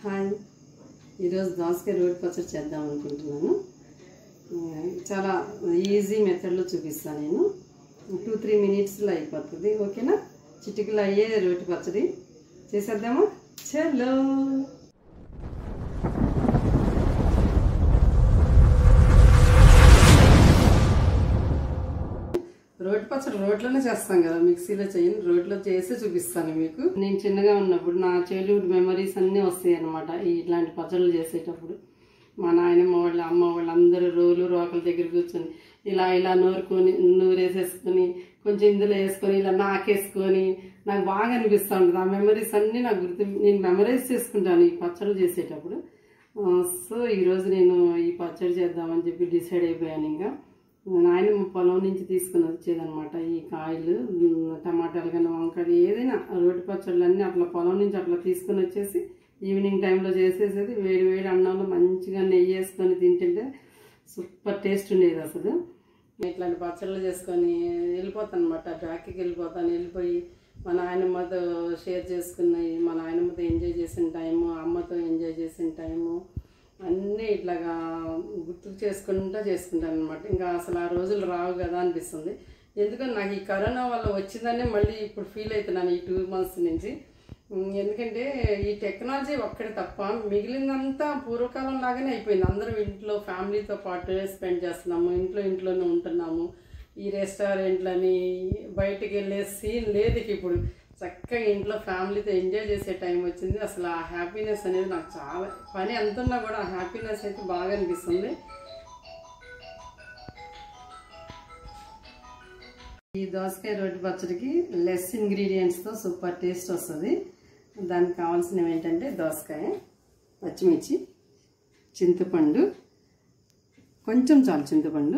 Hi ఈరోజు దోసకాయ రోటి పచ్చడి చేద్దాం అనుకుంటున్నాను ఆ, చాలా ఈజీ మెథడ్లో చూపిస్తాను నేను టూ త్రీ మినిట్స్లో అయిపోతుంది ఓకేనా చిటికలో అయ్యే రోటి పచ్చడి చేసేద్దామా చలో రోటి పచ్చడి రోట్లోనే చేస్తాం కదా మిక్సీలో చేయను రోట్లో చేసి చూపిస్తాను మీకు నేను చిన్నగా ఉన్నప్పుడు నా చైల్డ్హుడ్ మెమరీస్ అన్నీ వస్తాయి అనమాట ఇట్లాంటి పచ్చళ్ళు చేసేటప్పుడు మా నాయనమ్మ వాళ్ళు అమ్మ వాళ్ళు అందరూ రోలు రోకల దగ్గర కూర్చొని ఇలా ఇలా నూరుకొని నూరేసేసుకొని కొంచెం ఇందులో వేసుకొని ఇలా నాకేసుకొని నాకు బాగా అనిపిస్తూ ఉంటుంది ఆ మెమరీస్ అన్నీ నాకు గుర్తు నేను మెమరైజ్ చేసుకుంటాను ఈ పచ్చళ్ళు చేసేటప్పుడు ఆ, సో ఈరోజు నేను ఈ పచ్చడి చేద్దామని చెప్పి డిసైడ్ అయిపోయాను ఇంకా నాయనమ్మ పొలం నుంచి తీసుకుని వచ్చేదనమాట ఈ కాయలు ఉమ్, టమాటాలు కానీ వంకాయలు ఏదైనా రోటి పచ్చళ్ళు అన్నీ అట్లా పొలం నుంచి అట్లా తీసుకుని వచ్చేసి ఈవినింగ్ టైంలో చేసేసేది వేడి వేడి అన్నంలో మంచిగా నెయ్యి వేసుకొని తింటుంటే సూపర్ టేస్ట్ ఉండేది అసలు ఇట్లాంటి పచ్చళ్ళు చేసుకొని వెళ్ళిపోతాను అనమాట బ్యాక్కి వెళ్ళిపోతాను వెళ్ళిపోయి మా నాయనమ్మతో షేర్ చేసుకున్నాయి మా నాయనమ్మతో ఎంజాయ్ చేసిన టైము అమ్మతో ఎంజాయ్ చేసిన టైము అన్నీ ఇట్లాగా గుర్తుకు చేసుకుంటా చేసుకుంటాను అనమాట ఇంకా అసలు ఆ రోజులు రావు కదా అనిపిస్తుంది ఎందుకంటే నాకు ఈ కరోనా వల్ల వచ్చిందనే మళ్ళీ ఇప్పుడు ఫీల్ అవుతున్నాను ఈ టూ మంత్స్ నుంచి ఉమ్, ఎందుకంటే ఈ టెక్నాలజీ ఒక్కడే తప్ప మిగిలినంతా పూర్వకాలం లాగానే అయిపోయింది అందరం ఇంట్లో ఫ్యామిలీతో పాటు స్పెండ్ చేస్తున్నాము ఇంట్లో ఇంట్లోనే ఉంటున్నాము ఈ రెస్టారెంట్లని బయటికి వెళ్ళే సీన్ లేదు ఇక ఇప్పుడు చక్కగా ఇంట్లో ఫ్యామిలీతో ఎంజాయ్ చేసే టైం వచ్చింది అసలు ఆ హ్యాపీనెస్ అనేది నాకు చాలా పని ఎంత ఉన్నా కూడా ఆ హ్యాపీనెస్ అయితే బాగా అనిపిస్తుంది ఈ దోసకాయ రోటి పచ్చడికి లెస్ ఇంగ్రీడియంట్స్తో సూపర్ టేస్ట్ వస్తుంది దానికి కావాల్సినవి ఏంటంటే దోసకాయ పచ్చిమిర్చి చింతపండు కొంచెం చాలు చింతపండు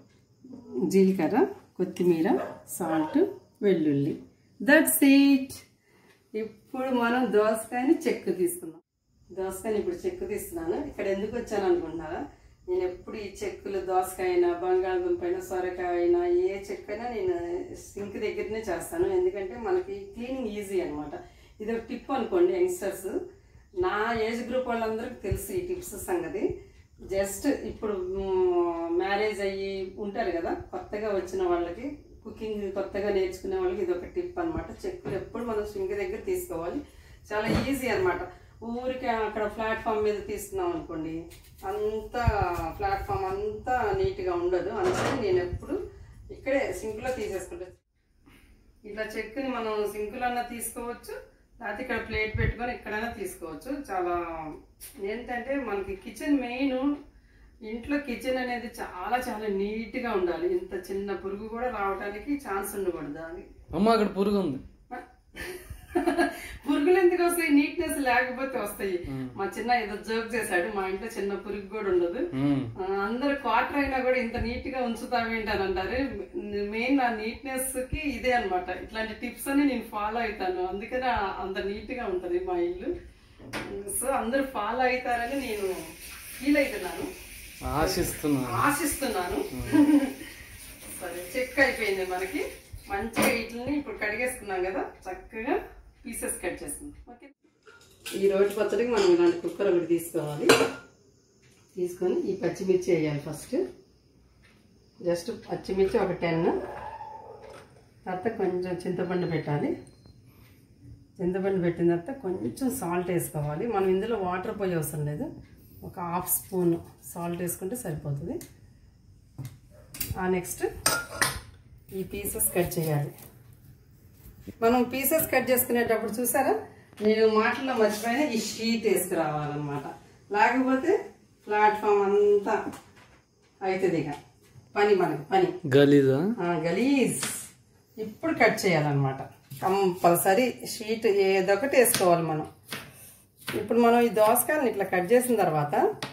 జీలకర్ర కొత్తిమీర సాల్ట్ వెల్లుల్లి దట్స్ ఇట్ ఇప్పుడు మనం దోసకాయని చెక్కు తీసుకుందాం దోసకాయని ఇప్పుడు చెక్కు తీస్తున్నాను ఇక్కడ ఎందుకు వచ్చాను అనుకుంటున్నారా నేను ఎప్పుడు ఈ చెక్కులు దోసకాయ అయినా బంగాళదుంప అయినా సొరకాయ అయినా ఏ చెక్కు అయినా నేను సింక్ దగ్గరనే చేస్తాను ఎందుకంటే మనకి క్లీనింగ్ ఈజీ అనమాట ఇది ఒక టిప్ అనుకోండి యంగ్స్టర్స్ నా ఏజ్ గ్రూప్ వాళ్ళందరికీ తెలుసు ఈ టిప్స్ సంగతి జస్ట్ ఇప్పుడు మ్యారేజ్ అయ్యి ఉంటారు కదా కొత్తగా వచ్చిన వాళ్ళకి కుకింగ్ కొత్తగా నేర్చుకునే వాళ్ళకి ఇది ఒక టిప్ అనమాట చెక్కులు ఎప్పుడు మనం సింక్ దగ్గర తీసుకోవాలి చాలా ఈజీ అన్నమాట ఊరికే అక్కడ ప్లాట్ఫామ్ మీద తీసుకున్నాం అనుకోండి అంతా ప్లాట్ఫామ్ అంతా నీట్గా ఉండదు అందుకని నేను ఎప్పుడు ఇక్కడే సింక్లో తీసేసుకుంటాను ఇట్లా చెక్కుని మనం సింకులన్నా తీసుకోవచ్చు లేకపోతే ఇక్కడ ప్లేట్ పెట్టుకొని ఎక్కడైనా తీసుకోవచ్చు చాలా ఏంటంటే మనకి కిచెన్ మెయిన్ ఇంట్లో కిచెన్ అనేది చాలా చాలా నీట్గా ఉండాలి ఇంత చిన్న పురుగు కూడా రావడానికి ఛాన్స్ ఉండకూడదు అది అమ్మ అక్కడ పురుగు ఉంది పురుగులు ఎందుకు వస్తాయి నీట్నెస్ లేకపోతే వస్తాయి మా చిన్న ఏదో జోక్ చేశాడు మా ఇంట్లో చిన్న పురుగు కూడా ఉండదు ఉమ్. ఆ, అందరు క్వార్టర్ అయినా కూడా ఇంత నీట్ గా ఉంచుతామేంటి అని అంటారు మెయిన్ నా నీట్నెస్ కి ఇదే అన్నమాట ఇట్లాంటి టిప్స్ అని నేను ఫాలో అవుతాను అందుకనే ఆ- అంత నీట్ గా ఉంటది మా ఇల్లు సో అందరూ ఫాలో అవుతారని నేను ఫీల్ అవుతున్నాను ఆశిస్తున్నా ఆశిస్తున్నాను సరే చెక్ అయిపోయింది మనకి మంచిగా వీటిని ఇప్పుడు కడిగేసుకున్నాం కదా చక్కగా పీసెస్ కట్ చేస్తున్నాం ఓకే ఈ రోటి పచ్చడికి మనం ఇలాంటి కుక్కర్ ఒకటి తీసుకోవాలి తీసుకొని ఈ పచ్చిమిర్చి వేయాలి ఫస్ట్ జస్ట్ పచ్చిమిర్చి ఒక టెన్ తర్వాత కొంచెం చింతపండు పెట్టాలి చింతపండు పెట్టిన తర్వాత కొంచెం సాల్ట్ వేసుకోవాలి మనం ఇందులో వాటర్ పోయి అవసరం లేదు ఒక హాఫ్ స్పూన్ సాల్ట్ వేసుకుంటే సరిపోతుంది ఆ నెక్స్ట్ ఈ పీసెస్ కట్ చేయాలి మనం పీసెస్ కట్ చేసుకునేటప్పుడు చూసారా నేను మాటల్లో మర్చిపోయిన ఈ షీట్ వేసుకురావాలన్నమాట లేకపోతే ప్లాట్ఫామ్ అంతా అవుతుంది ఇక పని మనకి పని గలీజా ఆ, గలీజ్ ఇప్పుడు కట్ చేయాలన్నమాట కంపల్సరీ షీట్ ఏదొకటి వేసుకోవాలి మనం ఇప్పుడు మనం ఈ దోసకాయలను ఇట్లా కట్ చేసిన తర్వాత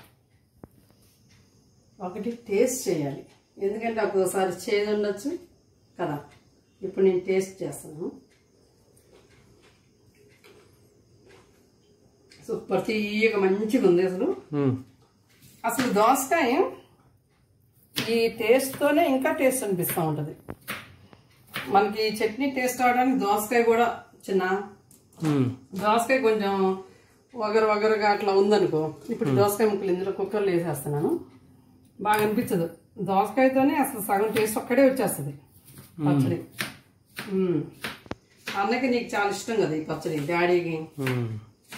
ఒకటి టేస్ట్ చేయాలి ఎందుకంటే ఒక్కోసారి చేదు ఉండొచ్చు కదా ఇప్పుడు నేను టేస్ట్ చేస్తాను సూపర్ తీయగా మంచిగా ఉంది అసలు ఉమ్. అసలు దోసకాయ ఈ టేస్ట్తోనే ఇంకా టేస్ట్ అనిపిస్తూ ఉంటుంది మనకి చట్నీ టేస్ట్ అవడానికి దోసకాయ కూడా చిన్న ఉమ్. దోసకాయ కొంచెం వగరు వగరుగా అట్లా ఉందనుకో ఇప్పుడు దోసకాయ ముక్కలు ఇందులో కుక్కర్లో వేసేస్తున్నాను బాగా అనిపించదు దోసకాయతోనే అసలు సగం టేస్ట్ ఒక్కడే వచ్చేస్తుంది పచ్చడి మ్మ్. అన్నకి నీకు చాలా ఇష్టం కదా ఈ పచ్చడి డాడీకి ఉమ్.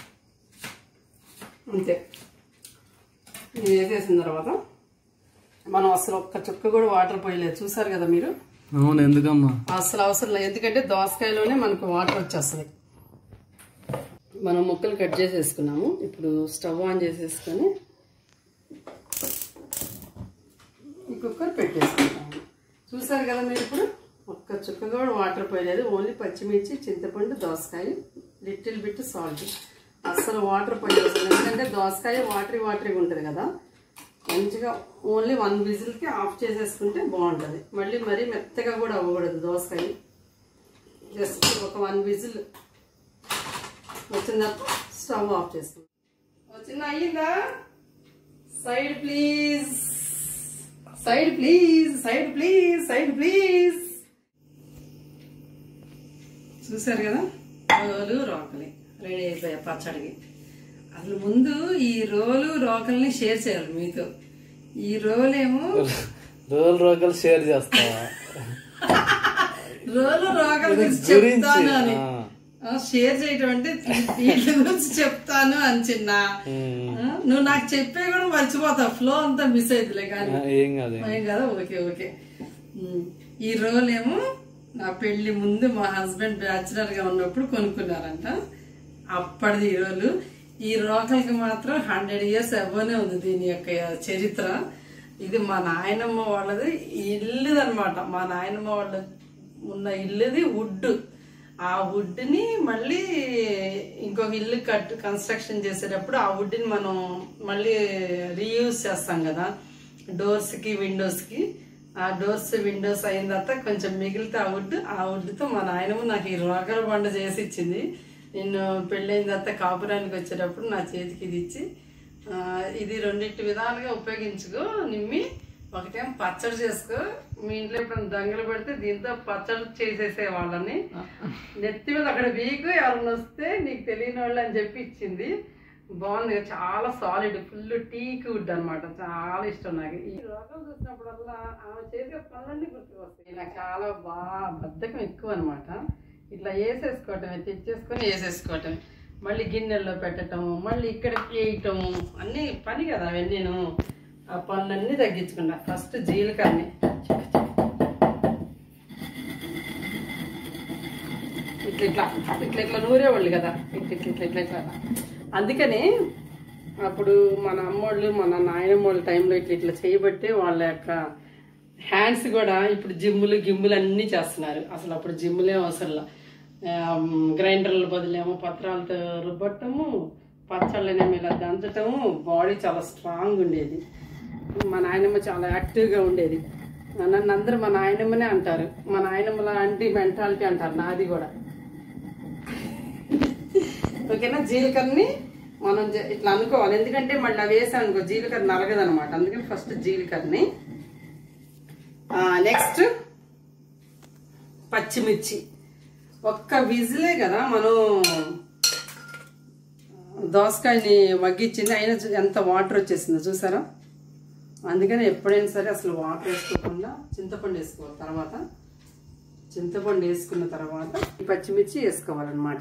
అంతే ఇది వేసేసిన తర్వాత మనం అసలు ఒక్క చుక్క కూడా వాటర్ పోయలేదు చూసారు కదా మీరు అవును ఎందుకమ్మా అసలు అవసరం లేదు ఎందుకంటే దోసకాయలోనే మనకు వాటర్ వచ్చేస్తుంది మనం ముక్కలు కట్ చేసేసుకున్నాము ఇప్పుడు స్టవ్ ఆన్ చేసేసుకొని ఈ కుక్కర్ పెట్టేసుకుంటాము చూసారు కదా మీరు ఇప్పుడు ఒక్క చుక్క కూడా వాటర్ పోయలేదు ఓన్లీ పచ్చిమిర్చి చింతపండు దోసకాయ లిటిల్ బిట్ సాల్ట్ అస్సలు వాటర్ పోయలేదు ఎందుకంటే దోసకాయ వాటరీ వాటరీగా ఉంటుంది కదా మంచిగా ఓన్లీ వన్ విజిల్కి ఆఫ్ చేసేసుకుంటే బాగుంటుంది మళ్ళీ మరీ మెత్తగా కూడా అవ్వకూడదు దోసకాయ జస్ట్ ఒక వన్ విజిల్ వచ్చిన స్టవ్ ఆఫ్ చేసుకుంటాం వచ్చిన అయ్యిందా side please side please side please side please చూసారు కదా రోలు రోకలి రెడీ అయిపోయా పచ్చడికి అసలు ముందు ఈ రోలు రోకల్ని షేర్ చేయాలి మీతో ఈ రోలేమో రోల్ రోకలు షేర్ చేస్తావా రోలు రోకల్ గురించి గురించి, చెప్తాను అని ఆ. ఆ, షేర్ చేయటం అంటే వీటి గురించి చెప్తాను అని చిన్న ఉమ్. ఆ, నువ్వు నాకు చెప్పే కూడా మర్చిపోతావు ఫ్లో అంతా మిస్ అవుతులే కానీ ఆ, ఏం కాదు ఏం కదా ఓకే ఓకే ఉమ్. ఈ రోల్ ఏమో నా పెళ్లి ముందు మా హస్బెండ్ బ్యాచులర్ గా ఉన్నప్పుడు కొనుక్కున్నారంట అప్పటిది ఈ రోలు ఈ రోకల్కి మాత్రం హండ్రెడ్ ఇయర్స్ అవ్వనే ఉంది దీని యొక్క చరిత్ర ఇది మా నాయనమ్మ వాళ్ళది ఇల్లుది అనమాట మా నాయనమ్మ వాళ్ళ ఉన్న ఇల్లుది వుడ్ ఆ వుడ్ని మళ్ళీ ఇంకొక ఇల్లు కట్ కన్స్ట్రక్షన్ చేసేటప్పుడు ఆ వుడ్ని మనం మళ్ళీ రీయూజ్ చేస్తాం కదా డోర్స్కి విండోస్కి ఆ డోర్స్ విండోస్ అయిన తర్వాత కొంచెం మిగిలితే ఆ వుడ్ ఆ వుడ్తో మా నాయనమ్మ నాకు ఈ రోకల బండ చేసి ఇచ్చింది నేను పెళ్ళైన తర్వాత కాపురానికి వచ్చేటప్పుడు నా చేతికి ఇది ఇచ్చి ఆ, ఇది రెండింటి విధాలుగా ఉపయోగించుకో నిమ్మి ఒకటేం పచ్చడి చేసుకో మీ ఇంట్లో ఇప్పుడు దంగలు పెడితే దీంతో పచ్చడి చేసేసే వాళ్ళని నెత్తి మీద అక్కడ వీకు ఎవరన్నా వస్తే నీకు తెలియని వాళ్ళు అని చెప్పి ఇచ్చింది బాగుంది కదా, చాలా సాలిడ్ ఫుల్ టీక్ వుడ్ అనమాట చాలా ఇష్టం నాకు ఈ రోగం చూసినప్పుడల్లా ఆమె చేసే పనులన్నీ గుర్తుకు వస్తాయి నాకు చాలా బాగా బద్ధకం ఎక్కువ అనమాట ఇట్లా వేసేసుకోవటమే తెచ్చేసుకొని వేసేసుకోవటమే మళ్ళీ గిన్నెల్లో పెట్టటము మళ్ళీ ఇక్కడ వేయటము అన్నీ పని కదా అవన్నీను ఆ పనులన్నీ తగ్గించుకున్నా ఫస్ట్ జీలకర్రని ఇట్లా ఇట్లా ఇట్లా ఇట్లా నూరేవాళ్ళు కదా ఇట్లా ఇట్లా ఇట్లా ఇట్లా ఇట్లా అందుకని అప్పుడు మన అమ్మోళ్ళు మన నాయనమ్మోళ్ళ టైంలో ఇట్లా ఇట్లా చేయబట్టే వాళ్ళ యొక్క హ్యాండ్స్ కూడా ఇప్పుడు జిమ్ములు గిమ్ములు అన్నీ చేస్తున్నారు అసలు అప్పుడు జిమ్ములే అవసరంలా గ్రైండర్ల బదులేమో పత్రాలతో రుబ్బట్టము పచ్చళ్ళనేమో ఇలా దంచటము బాడీ చాలా స్ట్రాంగ్ ఉండేది మా నాయనమ్మ చాలా యాక్టివ్గా ఉండేది నన్ను అందరూ మా నాయనమ్మనే అంటారు మా నాయనమ్మ లాంటి మెంటాలిటీ అంటారు నాది కూడా ఓకేనా జీలకర్రని మనం జ- ఇట్లా అనుకోవాలి ఎందుకంటే మళ్ళీ అవి వేసాం అనుకో జీలకర్ర నలగదు అనమాట అందుకని ఫస్ట్ జీలకర్రని నెక్స్ట్ పచ్చిమిర్చి ఒక్క విజిలే కదా మనం దోసకాయని మగ్గిచ్చింది అయినా చూ- ఎంత వాటర్ వచ్చేసిందో చూసారా అందుకని ఎప్పుడైనా సరే అసలు వాటర్ వేసుకోకుండా చింతపండు వేసుకోవాలి తర్వాత చింతపండు వేసుకున్న తర్వాత ఈ పచ్చిమిర్చి వేసుకోవాలన్నమాట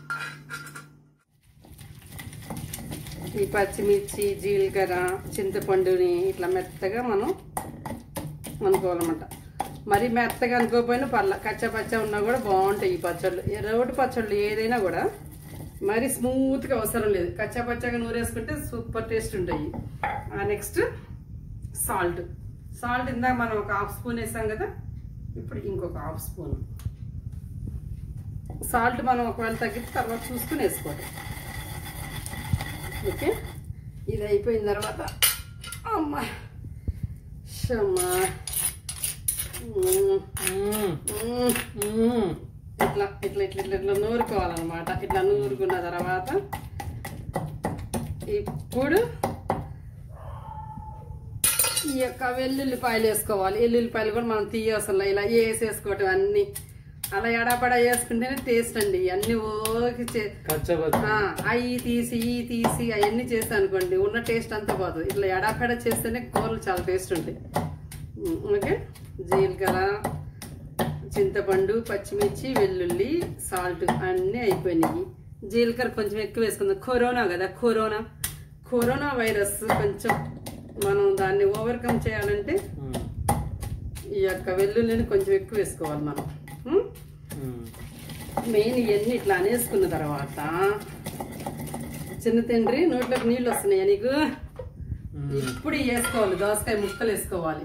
ఈ పచ్చిమిర్చి జీలకర్ర చింతపండుని ఇట్లా మెత్తగా మనం అనుకోవాలన్నమాట మరి మెత్తగా అనుకోకపోయినా పర్ల కచ్చ పచ్చ ఉన్నా కూడా బాగుంటాయి ఈ పచ్చళ్ళు ఈ రోటి పచ్చళ్ళు ఏదైనా కూడా మరి స్మూత్గా అవసరం లేదు కచ్చా పచ్చగా నూరేసుకుంటే సూపర్ టేస్ట్ ఉంటాయి నెక్స్ట్ సాల్ట్ సాల్ట్ ఇందాక మనం ఒక హాఫ్ స్పూన్ వేసాం కదా ఇప్పుడు ఇంకొక హాఫ్ స్పూన్ సాల్ట్ మనం ఒకవేళ తగ్గితే తర్వాత చూసుకుని వేసుకోవాలి ఓకే ఇది అయిపోయిన తర్వాత అమ్మా షమ్మా మ్మ్. మ్మ్. మ్మ్. మ్మ్. ఇట్లా ఇట్లా ఇట్లా ఇట్లా ఇట్లా నూరుకోవాలన్నమాట ఇట్లా నూరుకున్న తర్వాత ఇప్పుడు ఈ యొక్క వెల్లుల్లిపాయలు వేసుకోవాలి వెల్లుల్లిపాయలు కూడా మనం తీయవసరం ఇలా వేసేసుకోవటం అన్ని అలా ఎడాపడా చేసుకుంటేనే టేస్ట్ అండి అన్ని ఓకి చే- కచ్చబచ్చ ఆ, అవి తీసి ఈ తీసి అవన్నీ చేస్తా అనుకోండి ఉన్న టేస్ట్ అంతా పోతుంది ఇట్లా ఎడాపెడ చేస్తేనే కూరలు చాలా టేస్ట్ ఉంటాయి ఉమ్, ఓకే జీలకర్ర చింతపండు పచ్చిమిర్చి వెల్లుల్లి సాల్ట్ అన్నీ అయిపోయినాయి జీలకర్ర కొంచెం ఎక్కువ వేసుకుందాం కరోనా కదా కరోనా కరోనా వైరస్ కొంచెం మనం దాన్ని ఓవర్కమ్ చేయాలంటే ఉమ్. ఈ యొక్క వెల్లుల్లిని కొంచెం ఎక్కువ వేసుకోవాలి మనం ఉమ్? ఉమ్. మెయిన్ ఇవన్నీ ఇట్లా అనేసుకున్న తర్వాత చిన్న తండ్రి నోట్లోకి నీళ్ళు వస్తున్నాయా నీకు ఇప్పుడు ఇవి వేసుకోవాలి దోసకాయ ముక్కలు వేసుకోవాలి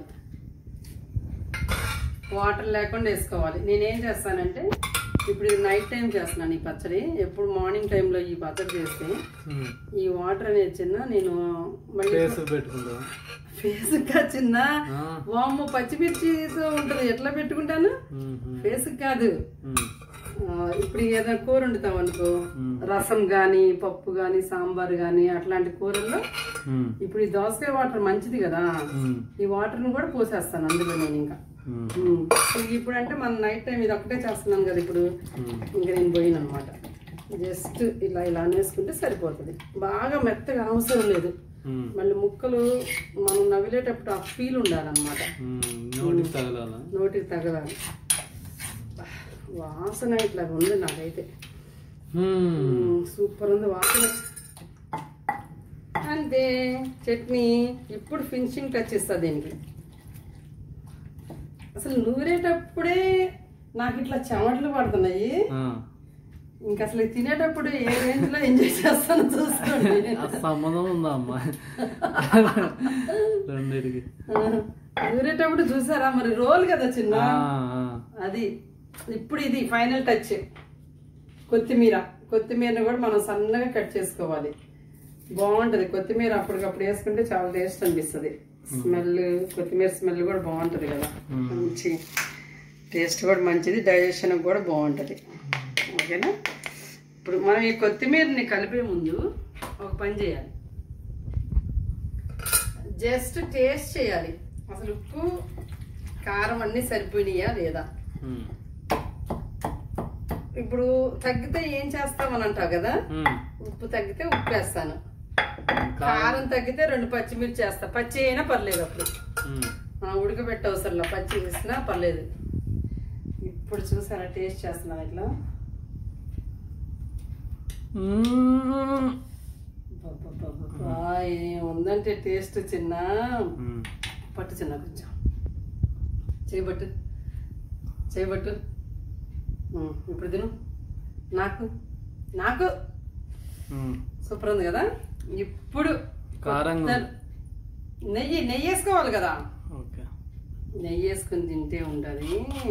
వాటర్ లేకుండా వేసుకోవాలి నేనేం చేస్తానంటే ఇప్పుడు ఇది నైట్ టైం చేస్తున్నాను ఈ పచ్చడి ఎప్పుడు మార్నింగ్ టైంలో ఈ పచ్చడి చేస్తే ఉమ్. ఈ వాటర్ అనేది చిన్న నేను మళ్ళీ ఫేస్ పెట్టుకుంటా ఫేస్ చిన్న ఆ. వామ్మ పచ్చిమిర్చితో ఉంటుంది ఎట్లా పెట్టుకుంటాను ఉమ్. ఉమ్. ఫేస్ కాదు ఉమ్. ఆ, ఇప్పుడు ఏదైనా కూర వండుతాం అనుకో మ్మ్. రసం గాని పప్పు గాని సాంబార్ గాని అట్లాంటి కూరల్లో ఉమ్. ఇప్పుడు ఈ దోసకాయ వాటర్ మంచిది కదా ఉమ్. ఈ వాటర్ ను కూడా పోసేస్తాను అందులో నేను ఇంకా ఉమ్. మ్మ్. ఇప్పుడు అంటే మన నైట్ టైం ఇది ఒకటే చేస్తున్నాను కదా ఇప్పుడు ఉమ్. ఇంకా నేను పోయిన అనమాట జస్ట్ ఇలా ఇలా అనేసుకుంటే సరిపోతుంది బాగా మెత్తగా అవసరం లేదు ఉమ్. మళ్ళీ ముక్కలు మనం నవ్విలేటప్పుడు ఆ ఫీల్ ఉండాలన్నమాట ఉమ్. నోటికి తగలాలా నోటికి తగలాలి వాసన ఇట్లా ఉంది నాకైతే ఉమ్. మ్మ్, సూపర్ ఉంది వాసన అంతే చట్నీ ఇప్పుడు ఫినిషింగ్ టచ్ ఇస్తా దీనికి అసలు నూరేటప్పుడే నాకు ఇట్లా చెమటలు పడుతున్నాయి ఆ. ఇంకా అసలు ఇది తినేటప్పుడు ఏ రేంజ్ లో ఎంజాయ్ చేస్తానో చూసుకోండి ఆ సంబంధం ఉందా అమ్మా రెండిటికి నూరేటప్పుడు చూసారా మరి రోల్ కదా చిన్న ఆ, ఆ. అది ఇప్పుడు ఇది ఫైనల్ టచ్ కొత్తిమీర కొత్తిమీరని కూడా మనం సన్నగా కట్ చేసుకోవాలి బాగుంటది కొత్తిమీర అప్పటికప్పుడు వేసుకుంటే చాలా టేస్ట్ అనిపిస్తుంది స్మెల్ కొత్తిమీర స్మెల్ కూడా బాగుంటది కదా మంచి టేస్ట్ కూడా మంచిది డైజెషన్ కూడా బాగుంటది ఓకేనా ఇప్పుడు మనం ఈ కొత్తిమీరని కలిపే ముందు ఒక పని చేయాలి జస్ట్ టేస్ట్ చేయాలి అసలు ఉప్పు కారం అన్నీ సరిపోయినాయా లేదా ఉమ్. ఇప్పుడు తగ్గితే ఏం చేస్తామని అంటావు కదా ఉమ్. ఉప్పు తగ్గితే ఉప్పు వేస్తాను కారం తగ్గితే రెండు పచ్చిమిర్చి వేస్తా పచ్చి అయినా పర్లేదు అప్పుడు ఉమ్. ఆ, ఉడకబెట్ట అవసరంలో పచ్చి వేసినా పర్లేదు ఇప్పుడు చూసారా టేస్ట్ చేస్తున్నాను ఇట్లా ఉమ్. అబ్బబ్బబ్బబ్బా, ఏముందంటే టేస్ట్ చిన్న ఉమ్. పట్టు చిన్న కొంచెం చేయబట్టు చేయబట్టు ఉమ్, ఇప్పుడు తిను నాకు నాకు ఉమ్. సూపర్ ఉంది కదా ఇప్పుడు కారంగా కొత్త- నెయ్యి నెయ్యి వేసుకోవాలి కదా ఓకే నెయ్యి వేసుకొని తింటే ఉంటుంది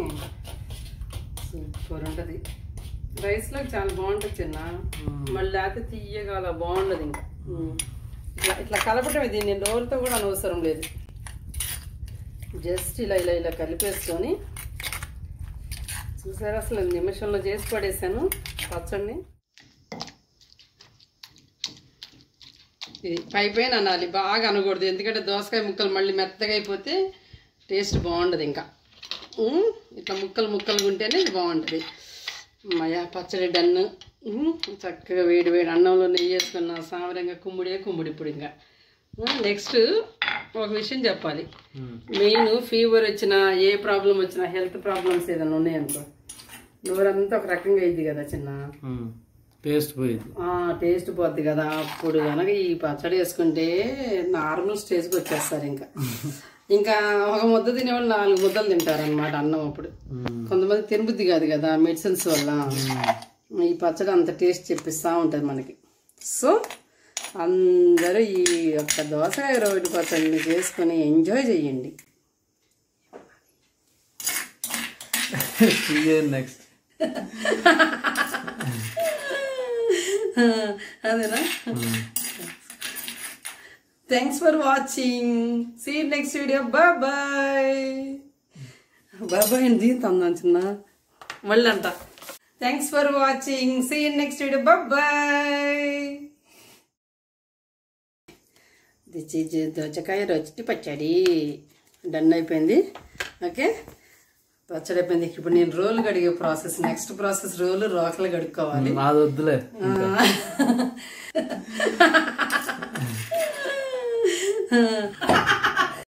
సూపర్ ఉంటుంది రైస్లో చాలా బాగుంటుంది చిన్న మళ్ళీ లేకపోతే తీయగా అలా బాగుండదు ఇంకా ఉమ్. ఇట్లా ఇట్లా కలపటమే దీన్ని రోల్తో కూడా అనవసరం లేదు జస్ట్ ఇలా ఇలా ఇలా కలిపేసుకొని చూసారా అసలు నిమిషంలో చేసి పడేసాను పచ్చడిని ఇది పై పైన అనాలి బాగా అనకూడదు ఎందుకంటే దోసకాయ ముక్కలు మళ్ళీ మెత్తగా అయిపోతే టేస్ట్ బాగుండదు ఇంకా ఉమ్, ఇట్లా ముక్కలు ముక్కలు ఉంటేనే ఇది బాగుంటుంది మయా పచ్చడి డన్ను ఉమ్, చక్కగా వేడి వేడి అన్నంలో నెయ్యి వేసుకున్న సామరంగా కుమ్ముడే కుమ్ముడి ఇప్పుడు ఇంకా నెక్స్ట్ ఒక విషయం చెప్పాలి ఉమ్. మెయిన్ ఫీవర్ వచ్చినా ఏ ప్రాబ్లం వచ్చినా హెల్త్ ప్రాబ్లమ్స్ ఏదైనా ఉన్నాయనుకో నోరంతా ఒక రకంగా అయింది కదా చిన్న ఉమ్. టేస్ట్ పోయింది ఆ, టేస్ట్ పోద్ది కదా అప్పుడు కనుక ఈ పచ్చడి వేసుకుంటే నార్మల్ స్టేజ్కి వచ్చేస్తారు ఇంకా ఇంకా ఒక ముద్ద తినేవాళ్ళు నాలుగు ముద్దలు తింటారు అనమాట అన్నం అప్పుడు ఉమ్. కొంతమంది తినబుద్ధి కాదు కదా మెడిసిన్స్ వల్ల ఈ పచ్చడి అంత టేస్ట్ చెప్పిస్తూ ఉంటుంది మనకి సో అందరూ ఈ యొక్క దోసకాయ రోడ్డు పచ్చడిని చేసుకొని ఎంజాయ్ చేయండి నెక్స్ట్ అదేనా thanks for watching see next video bye bye bye bye అండి తందాం చిన్న మళ్ళీ అంట thanks for watching see next video bye this is దోచకాయ రొచ్చి పచ్చడి డన్ అయిపోయింది ఓకే పచ్చడి అయిపోయింది ఇప్పుడు నేను రోలు కడిగే ప్రాసెస్ నెక్స్ట్ ప్రాసెస్ రోలు రోకలు కడుక్కోవాలి అది వద్దులే ఆ.